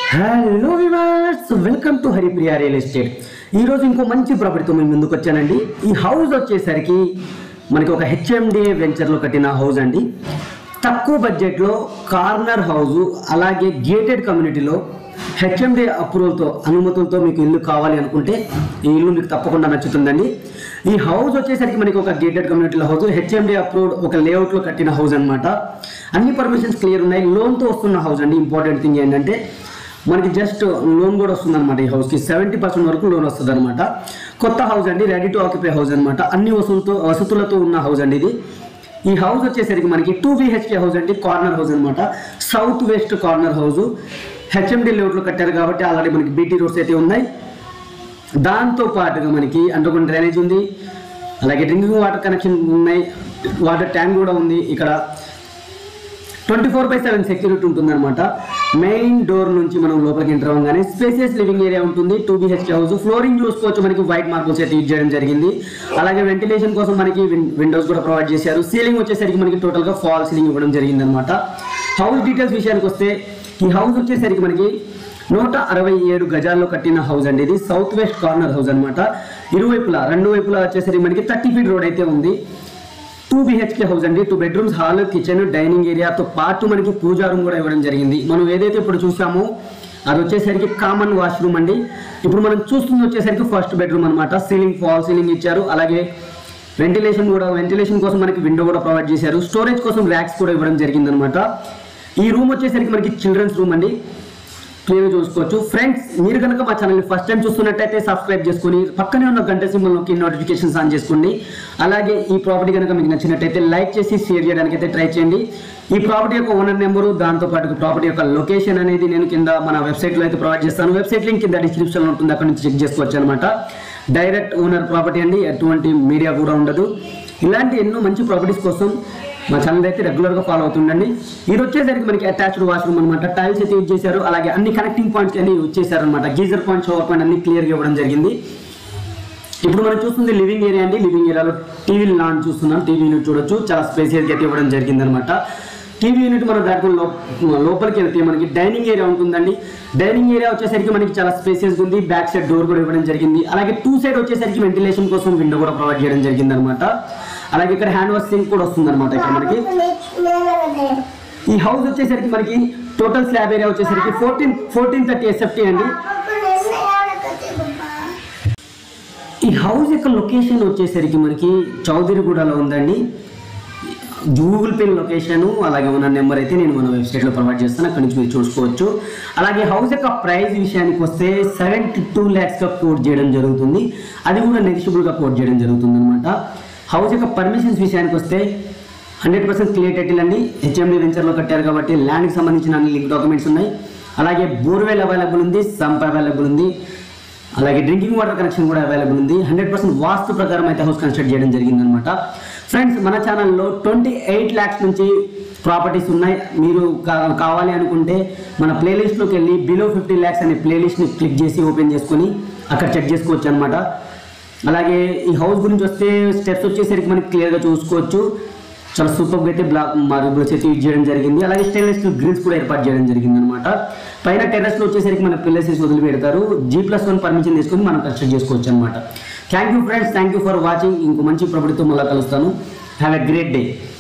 hello viewers welcome to Haripriya real estate ఈరోజు ఇంకో మంచి ప్రాపర్టీతో మేము ముందుకు వచ్చానండి ఈ హౌస్ వచ్చేసరికి మనకి ఒక హెచ్ఎండి వెంచర్లో కట్టిన హౌస్ అండి తక్కువ బడ్జెట్లో కార్నర్ హౌస్ అలాగే గేటెడ్ కమ్యూనిటీలో హెచ్ఎండి అప్రూవల్తో అనుమతులతో మీకు ఇల్లు కావాలి అనుకుంటే ఈ ఇల్లు మీకు తప్పకుండా నచ్చుతుందండి ఈ హౌస్ వచ్చేసరికి మనకి ఒక గేటెడ్ కమ్యూనిటీలో హౌస్ హెచ్ఎండి అప్రూవ్డ్ ఒక లేఅవుట్లో కట్టిన హౌస్ అన్నమాట అన్ని పర్మిషన్స్ క్లియర్ ఉన్నాయి లోన్తో వస్తున్న హౌస్ అండి ఇంపార్టెంట్ థింగ్ ఏంటంటే మనకి జస్ట్ లోన్ కూడా వస్తుంది అనమాట ఈ హౌస్కి సెవెంటీ పర్సెంట్ వరకు లోన్ వస్తుంది అనమాట కొత్త హౌస్ అండి రెడీ టు ఆక్యుపై హౌస్ అనమాట అన్ని వసతులతో వసతులతో ఉన్న హౌస్ అండి ఇది ఈ హౌస్ వచ్చేసరికి మనకి టూ బిహెచ్కే హౌస్ అండి కార్నర్ హౌస్ అనమాట south west corner house HMD లేఅవుట్లో కట్టారు కాబట్టి ఆల్రెడీ మనకి బీటీ రోడ్స్ అయితే ఉన్నాయి దాంతో పాటుగా మనకి అండర్గ్రౌండ్ డ్రైనేజ్ ఉంది అలాగే డ్రింకింగ్ వాటర్ కనెక్షన్ ఉన్నాయి వాటర్ ట్యాంక్ కూడా ఉంది ఇక్కడ twenty four by seven security ఉంటుంది అనమాట మెయిన్ డోర్ నుంచి మనం లోపలికి ఎంటర్ అవ్వగానే స్పేసియస్ లివింగ్ ఏరియా ఉంటుంది టూ బిహెచ్కే హౌస్ ఫ్లోరింగ్ చూసుకోవచ్చు మనకి వైట్ మార్బుల్స్ అయితే యూజ్ చేయడం జరిగింది అలాగే వెంటిలేషన్ కోసం మనకి విండోస్ కూడా ప్రొవైడ్ చేశారు సీలింగ్ వచ్చేసరికి మనకి టోటల్గా ఫాల్ సీలింగ్ ఇవ్వడం జరిగింది అనమాట హౌస్ డీటెయిల్స్ విషయానికి వస్తే ఈ హౌస్ వచ్చేసరికి మనకి నూట అరవై ఏడు గజాల్లో కట్టిన హౌస్ అండి ఇది సౌత్ వెస్ట్ కార్నర్ హౌస్ అనమాట ఇరువైపులా రెండు వైపులా వచ్చేసరికి మనకి థర్టీ ఫీట్ రోడ్ అయితే ఉంది టూ బిహెచ్కే హౌస్ అండి two bedrooms hall kitchen dining ఏరియాతో పాటు మనకి పూజా రూమ్ కూడా ఇవ్వడం జరిగింది మనం ఏదైతే ఇప్పుడు చూసామో అది వచ్చేసరికి కామన్ వాష్రూమ్ అండి ఇప్పుడు మనం చూస్తుంది వచ్చేసరికి ఫస్ట్ బెడ్రూమ్ అనమాట సీలింగ్ ఫాల్ సీలింగ్ ఇచ్చారు అలాగే వెంటిలేషన్ కూడా వెంటిలేషన్ కోసం మనకి విండో కూడా ప్రొవైడ్ చేశారు స్టోరేజ్ కోసం ర్యాక్స్ కూడా ఇవ్వడం జరిగింది అనమాట ఈ రూమ్ వచ్చేసరికి మనకి చిల్డ్రన్స్ రూమ్ అండి క్లియర్గా చూసుకోవచ్చు ఫ్రెండ్స్ మీరు కనుక మా ఛానల్ని ఫస్ట్ టైం చూస్తున్నట్టయితే సబ్స్క్రైబ్ చేసుకుని పక్కనే ఉన్న గంట సింబల్ నొక్కి నోటిఫికేషన్స్ ఆన్ చేసుకోండి అలాగే ఈ ప్రాపర్టీ కనుక మీకు నచ్చినట్టయితే లైక్ చేసి షేర్ చేయడానికి అయితే ట్రై చేయండి ఈ ప్రాపర్టీ యొక్క ఓనర్ నెంబరు దాంతో పాటు ప్రాపర్టీ యొక్క లొకేషన్ అనేది నేను కింద మన వెబ్సైట్లో అయితే ప్రొవైడ్ చేస్తాను వెబ్సైట్ లింక్ కింద డిస్క్రిప్షన్లో ఉంటుంది అక్కడ నుంచి చెక్ చేసుకోవచ్చు అనమాట డైరెక్ట్ ఓనర్ ప్రాపర్టీ అండి ఎటువంటి మీడియా కూడా ఉండదు ఇలాంటి ఎన్నో మంచి ప్రాపర్టీస్ కోసం మా ఛానల్ అయితే రెగ్యులర్గా ఫాలో అవుతుండండి ఇది వచ్చేసరికి మనకి అటాచ్డ్ వాష్రూమ్ అనమాట టైల్స్ అయితే యూజ్ చేశారు అలాగే అన్ని కనెక్టింగ్ పాయింట్స్ అన్ని యూజ్ చేశారు అనమాట గీజర్ పాయింట్ షవర్ పాయింట్ అన్ని క్లియర్గా ఇవ్వడం జరిగింది ఇప్పుడు మనం చూస్తుంది లివింగ్ ఏరియా అండి లివింగ్ ఏరియాలో టీవీ లాన్ చూస్తున్నాం టీవీ యూనిట్ చూడొచ్చు చాలా స్పేసియస్గా అయితే ఇవ్వడం జరిగింది అనమాట టీవీ యూనిట్ మనం దాటుకుని లో- లోపలికి వెళ్తే మనకి డైనింగ్ ఏరియా ఉంటుందండి డైనింగ్ ఏరియా వచ్చేసరికి మనకి చాలా స్పేసియస్ ఉంది బ్యాక్ సైడ్ డోర్ కూడా ఇవ్వడం జరిగింది అలాగే టూ సైడ్ వచ్చేసరికి వెంటిలేషన్ కోసం విండో కూడా ప్రొవైడ్ చేయడం జరిగింది అనమాట అలాగే ఇక్కడ హ్యాండ్ వాష్ సింక్ కూడా వస్తుంది అనమాట ఇక్కడ మనకి ఈ హౌస్ వచ్చేసరికి మనకి టోటల్ స్లాబ్ ఏరియా వచ్చేసరికి ఫోర్టీన్ ఫోర్టీన్ థర్టీ ఎస్ఎఫ్టీ అండి ఈ హౌస్ యొక్క లొకేషన్ వచ్చేసరికి మనకి చౌదరిగూడలో ఉందండి గూగుల్ పే లొకేషన్ అలాగే ఉన్న నెంబర్ అయితే నేను మన వెబ్సైట్లో ప్రొవైడ్ చేస్తాను అక్కడ నుంచి మీరు చూసుకోవచ్చు అలాగే హౌస్ యొక్క ప్రైస్ విషయానికి వస్తే సెవెంటీ టూ ల్యాక్స్గా కోట్ చేయడం జరుగుతుంది అది కూడా నెగిషియబుల్గా కోట్ చేయడం జరుగుతుంది అనమాట హౌస్ యొక్క పర్మిషన్స్ విషయానికి వస్తే హండ్రెడ్ పర్సెంట్ క్లియర్ టైటిల్ అండి హెచ్ఎండి వెంచర్లో కట్టారు కాబట్టి ల్యాండ్కి సంబంధించిన అన్ని లింక్ డాక్యుమెంట్స్ ఉన్నాయి అలాగే బోర్వెల్ అవైలబుల్ ఉంది సంప్ అవైలబుల్ ఉంది అలాగే డ్రింకింగ్ వాటర్ కనెక్షన్ కూడా అవైలబుల్ ఉంది హండ్రెడ్ పర్సెంట్ వాస్తు ప్రకారం అయితే హౌస్ కన్స్ట్రక్ట్ చేయడం జరిగింది అనమాట ఫ్రెండ్స్ మన ఛానల్లో ట్వంటీ ఎయిట్ ల్యాక్స్ నుంచి ప్రాపర్టీస్ ఉన్నాయి మీరు కా- కావాలి అనుకుంటే మన ప్లేలిస్ట్లోకి వెళ్ళి బిలో ఫిఫ్టీ ల్యాక్స్ అనే ప్లేలిస్ట్ని క్లిక్ చేసి ఓపెన్ చేసుకొని అక్కడ చెక్ చేసుకోవచ్చు అనమాట అలాగే ఈ హౌస్ గురించి వస్తే స్టెప్స్ వచ్చేసరికి మనకి క్లియర్గా చూసుకోవచ్చు చాలా సూపర్గా అయితే బ్లాక్ మార్బుల్స్ అయితే యూజ్ చేయడం జరిగింది అలాగే స్టెయిన్లెస్ స్టీల్ గ్రిల్స్ కూడా ఏర్పాటు చేయడం జరిగింది అనమాట పైన టెర్రస్లో వచ్చేసరికి మన పిల్లర్స్ వేసి వదిలి పెడతారు జీ ప్లస్ వన్ పర్మిషన్ తీసుకొని మనం కన్స్ట్రక్ట్ చేసుకోవచ్చు అనమాట thank you friends thank you for watching ఇంకో మంచి ప్రాపర్టీతో మళ్ళీ కలుస్తాను హ్యావ్ ఎ గ్రేట్ డే